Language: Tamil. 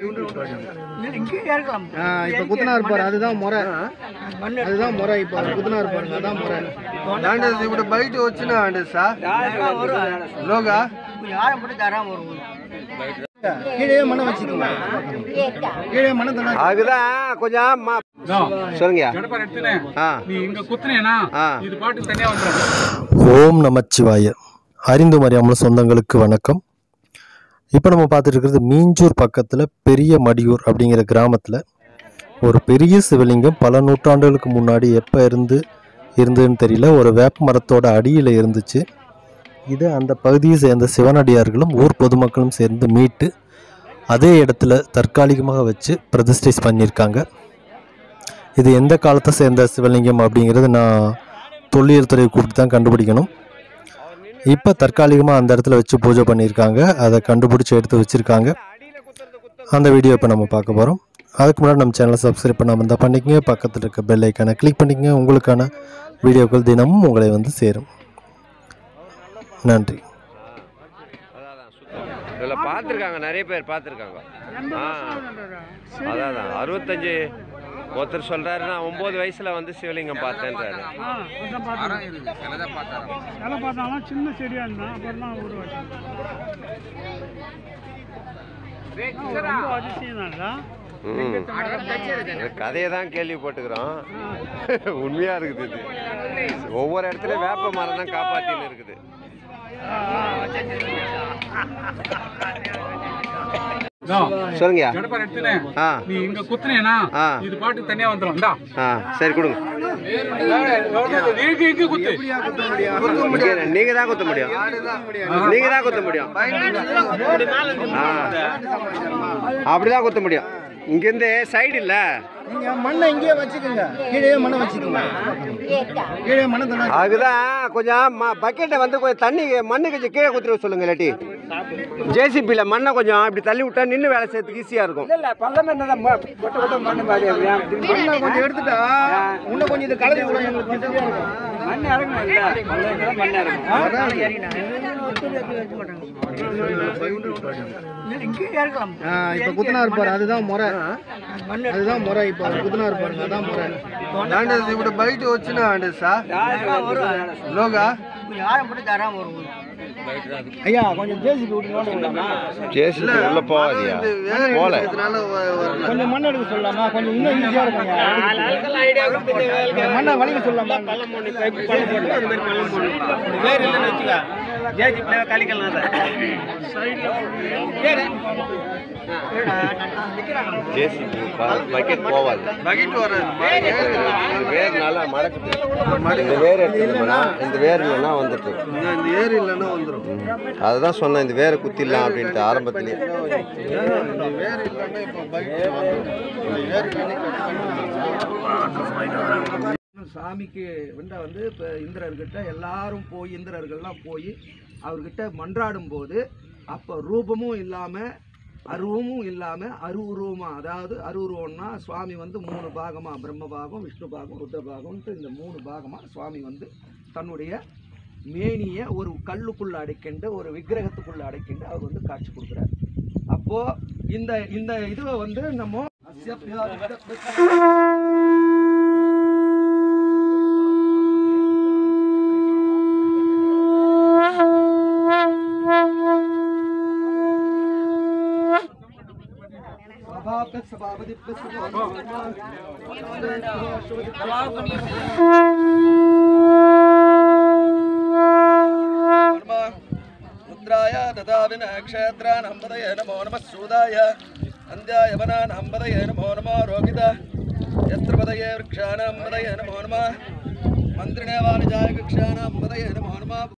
ஆ, இப்ப குத்துனாரு பாரு அதுதான் முறை அதுதான் முறை இப்ப அவர் குத்துனாரு பாருங்க அதான் முறை అంటే ఇప్పుడు బయట వచ్చినా అండి సార్ లోగా கீழே மண்ணை வச்சுக்கோங்க கீழே மண்ணை தந்தா அதுதான் கொஞ்சம் சொல்லுங்க ஆ நீ இங்க குத்துனேனா ஆ இது பாட்டு தனியா வந்துடும் ஓம் நமச்சிவாய அறிந்து அறியாமல் சொந்தங்களுக்கு வணக்கம் இப்போ நம்ம பார்த்துட்டு இருக்கிறது மீஞ்சூர் பக்கத்தில் பெரிய மடியூர் அப்படிங்கிற கிராமத்தில் ஒரு பெரிய சிவலிங்கம் பல நூற்றாண்டுகளுக்கு முன்னாடி எப்போ இருந்து இருந்ததுன்னு தெரியல ஒரு வேப்ப மரத்தோட அடியில் இருந்துச்சு இதை அந்த பகுதியை சேர்ந்த சிவனடியார்களும் ஊர் பொதுமக்களும் சேர்ந்து மீட்டு அதே இடத்துல தற்காலிகமாக வச்சு பிரதிஷ்டை பண்ணியிருக்காங்க இது எந்த காலத்தை சேர்ந்த சிவலிங்கம் அப்படிங்கிறது நான் தொல்லியல் துறையை கூப்பிட்டு தான் கண்டுபிடிக்கணும் இப்போ தற்காலிகமாக அந்த இடத்துல வச்சு பூஜை பண்ணியிருக்காங்க அதை கண்டுபிடிச்சி எடுத்து வச்சுருக்காங்க அந்த வீடியோ இப்போ நம்ம பார்க்க போகிறோம் அதுக்கு முன்னாடி நம்ம சேனலை சப்ஸ்கிரைப் பண்ணாமல் இருந்தால் பண்ணிக்கங்க பக்கத்தில் இருக்க பெல் ஐக்கானை கிளிக் பண்ணிக்கங்க உங்களுக்கான வீடியோக்கள் தினமும் உங்களை வந்து சேரும் நன்றி இதில் பார்த்துருக்காங்க நிறைய பேர் பார்த்துருக்காங்க ஆ அதான் அதான் அறுபத்தஞ்சு ஒருத்தர் சொல்கிறாரு நான் ஒம்பது வயசில் வந்து சிவலிங்கம் பார்த்தேன்றாரு சிலை பார்த்தாலும் சின்ன செடியா இருந்தா அப்புறம் தான் உருவாச்சு ரொம்ப அதிசயம் தான்டா ம் கதையை தான் கேள்விப்பட்டுக்கிறோம் உண்மையாக இருக்குது இது ஒவ்வொரு இடத்துலையும் வேப்ப மரம் தான் காப்பாற்றின்னு இருக்குது சொல்லுங்க கடப்பார் எடுத்துனே ஆ நீ இங்க குத்துனேனா ஆ. இது பாட்டு தனியா வந்துடும் இந்தா ஆ சரி கொடுங்க இங்க இங்க குத்து நீங்க தான் குத்த முடியும் நீங்க தான் குத்த முடியும் ஆ. அப்படிதான் குத்த முடியும் இங்கேருந்து சைடு இல்ல நீங்க மண்ணை இங்கேயே வச்சுக்கோங்க கீழே மண்ணை வச்சுக்கோங்க கீழே மண்ணை தந்தா அதுதான் கொஞ்சம் பக்கெட்டை வந்து கொஞ்சம் தண்ணி மண்ணு கொஞ்சம் கீழே குத்துற சொல்லுங்க இல்லாட்டி ஜேசிபியில் மண்ணை கொஞ்சம் இப்படி தள்ளி விட்டா நின்று வேலை செய்யறதுக்கு ஈஸியாக இருக்கும் மண்ணை கொஞ்சம் எடுத்துட்டா இன்னும் கொஞ்சம் இது கலந்து கூட எங்களுக்கு வசதியா இருக்கும். ஆ, இப்ப குத்துனாரு பாரு அதுதான் முறை அதுதான் முறை இப்ப அவர் குத்துனாரு பாருங்க அதான் முறை అంటే ఇప్పుడు బయట వచ్చినా అండి సార్ లోగా ஐயா கொஞ்சம் ஜேசிபி விட்டுருவாங்க ஜேசிபி உள்ள போகாதியா போல கொஞ்சம் மண் எடுக்க சொல்லலாமா கொஞ்சம் இன்னும் ஈஸியா இருக்கும் மண்ணை வலிக்க சொல்லலாமா ஜேசிபி பக்கெட் போகாது பக்கெட் வராது இந்த வேர் நல்லா மடக்குது இந்த வேர் எடுத்துக்கணும்னா இந்த வேர் இல்லைன்னா வந்துட்டு இந்த ஏரி இல்லைன்னா வந்துடும் அதுதான் சொன்னேன் இந்த வேரை குத்திடலாம் அப்படின்ட்டு ஆரம்பத்திலேயே இந்த வேர் இல்லைன்னா இப்போ பைக் சாமிக்கு வந்து வந்து இப்போ இந்திரர்கிட்ட எல்லாரும் போய் இந்திரர்கள்லாம் போய் அவர்கிட்ட மன்றாடும் போது அப்போ ரூபமும் இல்லாமல் அருவமும் இல்லாமல் அருவுருவமாக அதாவது அருவுருவம்னா சுவாமி வந்து மூணு பாகமாக பிரம்ம பாகம் விஷ்ணு பாகம் ருத்ர பாகம்ன்ட்டு இந்த மூணு பாகமாக சுவாமி வந்து தன்னுடைய மேனியை ஒரு கல்லுக்குள்ள அடைக்கிண்டு ஒரு விக்கிரகத்துக்குள்ள அடைக்கிண்டு அவர் வந்து காட்சி கொடுக்குறாரு அப்போ இந்த இந்த இதுவை வந்து நம்ம रुद्राय ददाविन क्षेत्रानम्बदये नमो नमः सूदाय अन्ध्यायवनानम्बदये नमो नमो रोगित यत्रपदये वृक्षाणाम्बदये नमो नमः मन्त्रिणे वाणिजाय वृक्षाणाम्बदये नमो नमः